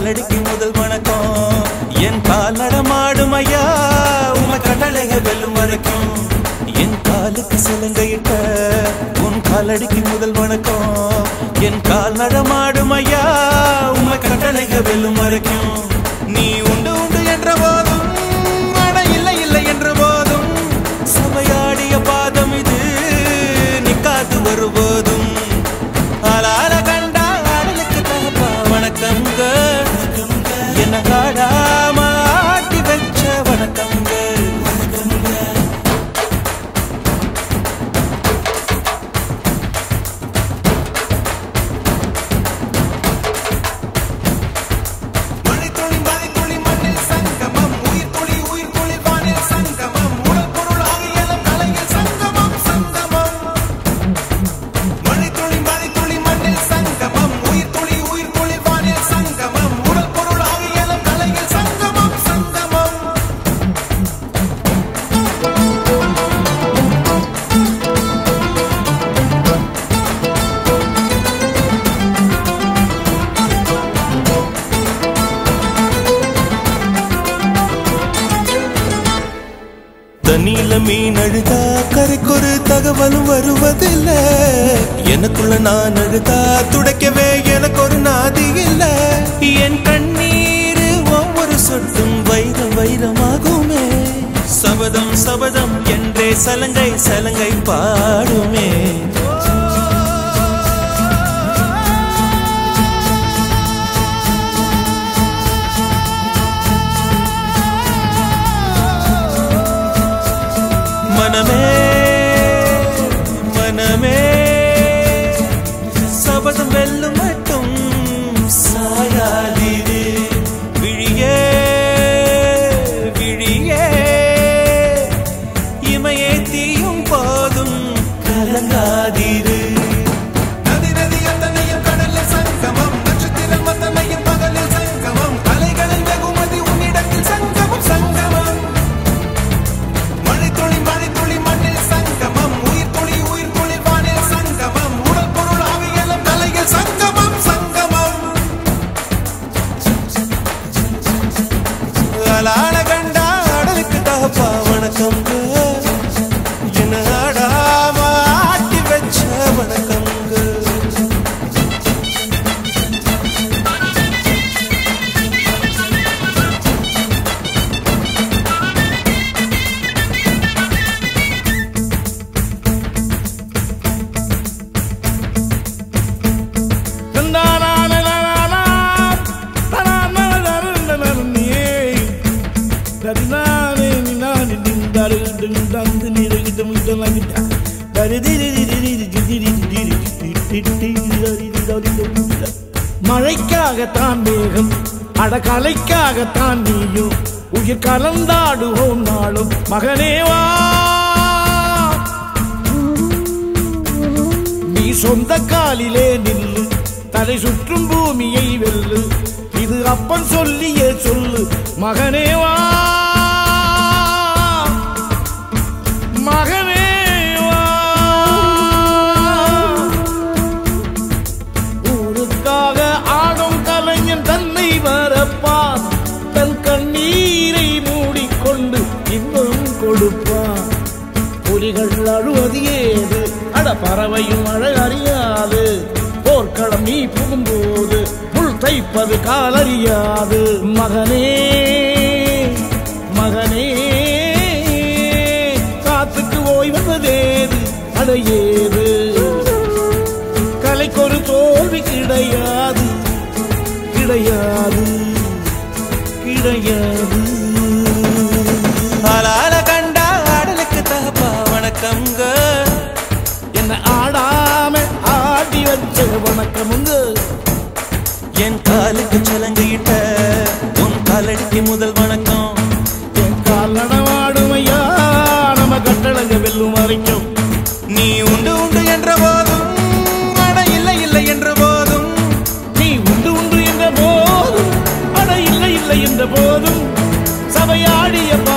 காலடிக்கு முதல் வணக்கம் என் கால் நடமாடும் ஐயா உம கடலைக வெல்லும் வரைக்கும் என் காலுக்கு சிலங்கையிட்ட உன் காலடிக்கு முதல் வணக்கம் என் கால் நடமாடும் ஐயா உம கடலைக வெல்லும் வரைக்கும் நீ உண்டு உண்டு என்ற போதும் அட இல்லை இல்லை என்ற போதும் சபையாடிய பாதம் இது நிக்காது வருபோதும் ஆளால கண்டா ஆடலுக்கு தகப்பா வணக்கங்க என்ன காடாம ஆட்டி வச்ச வணக்கங்க மழைத்துளி மழைத்துளி மண்ணில் சங்கமம் உயிர் துளி உயிர் துளி வானில் சங்கமம் உடல் பொருள் ஆகியலும் கலையில் சங்கமம் சங்கமம் மழைத்துளி மழைத்துளி மண்ணில் சங்கமம் உயிர் துளி உயிர் துளி வானில் சங்கமம் உடல் பொருள் ஆகியலும் கலையில் சங்கமம் சங்கமம் தண்ணியில மீன் அழுதா கரைக்கொரு தகவலும் வருவதில்ல எனக்குள்ள நான் அழுதா துடைக்கவே எனக்கு ஒரு நாதி இல்ல என் கண்ணீர் ஒவ்வொரு சொட்டும் வைரம் வைரமாகுமே சபதம் சபதம் என்றே சலங்கை சலங்கை பாடுமே மனமே மனமே சபதம் வெல்லும் மட்டும் சாயாதிரு விழியே விழியே இமையே தீயும் போதும் கலங்காதிரு நதி நதி அத்தனையும் கடலில் சங்கமம் நட்சத்திரம் அத்தனையும் பகலில் சங்கமம் அலைகளில் வெகுமதி உன்னிடத்தில் சங்கமம் சங்கமம் மழைத்துளி மழைத்துளி மண்ணில் சங்கமம் உயிர் துளி உயிர் துளி வானில் சங்கமம் உடல் பொருள் ஆவியலும் கலையில் சங்கமம் சங்கமம் அலாட கண்டா அடலுக்கு தகப்பா வணக்கங்க என்ன ஆடாம ஆட்டி வச்ச வணக்கங்க மழைக்காகத்தான் மேகம் அடகலைக்காகத்தான் நீயும் உயிர் கலந்தாடுவோம் நாளும் மகனேவா நீ சொந்த காலிலே நில்லு தலை சுற்றும் பூமியை வெல்லு இது அப்பன் சொல்லியே சொல்லு மகனேவா மகனேவா ஊருக்காக ஆடும் கலைஞன் தன்னை வரப்பான் தன் கண்ணீரை மூடிக்கொண்டு இன்பம் கொடுப்பான் புலிகள் அழுவது ஏது அட பறவையும் அழ அறியாது போர்க்களம் நீ புகும்போது முள் தைப்பது காலறியாது மகனே மகனே காத்துக்கு ஓய்வதேது அடையேது கலைக்கொரு தோல்வி கிடையாது கிடையாது கிடையாது ஆளால கண்டா ஆடலுக்கு தகப்பா வணக்கங்க என்ன ஆடாம ஆடி வச்ச வணக்கமுங்க என் காலுக்கு சலங்கையிட்ட உன் காலடிக்கு முதல் வணக்கம் என் கால் நடமாடுமையா நம்ம கட்டளங்க வெல்லும் வரைக்கும் நீ உண்டு உண்டு என்ற போதும் அட இல்லை இல்லை என்ற போதும் நீ உண்டு உண்டு என்ற போதும் அட இல்லை இல்லை என்ற போதும் சபையாடிய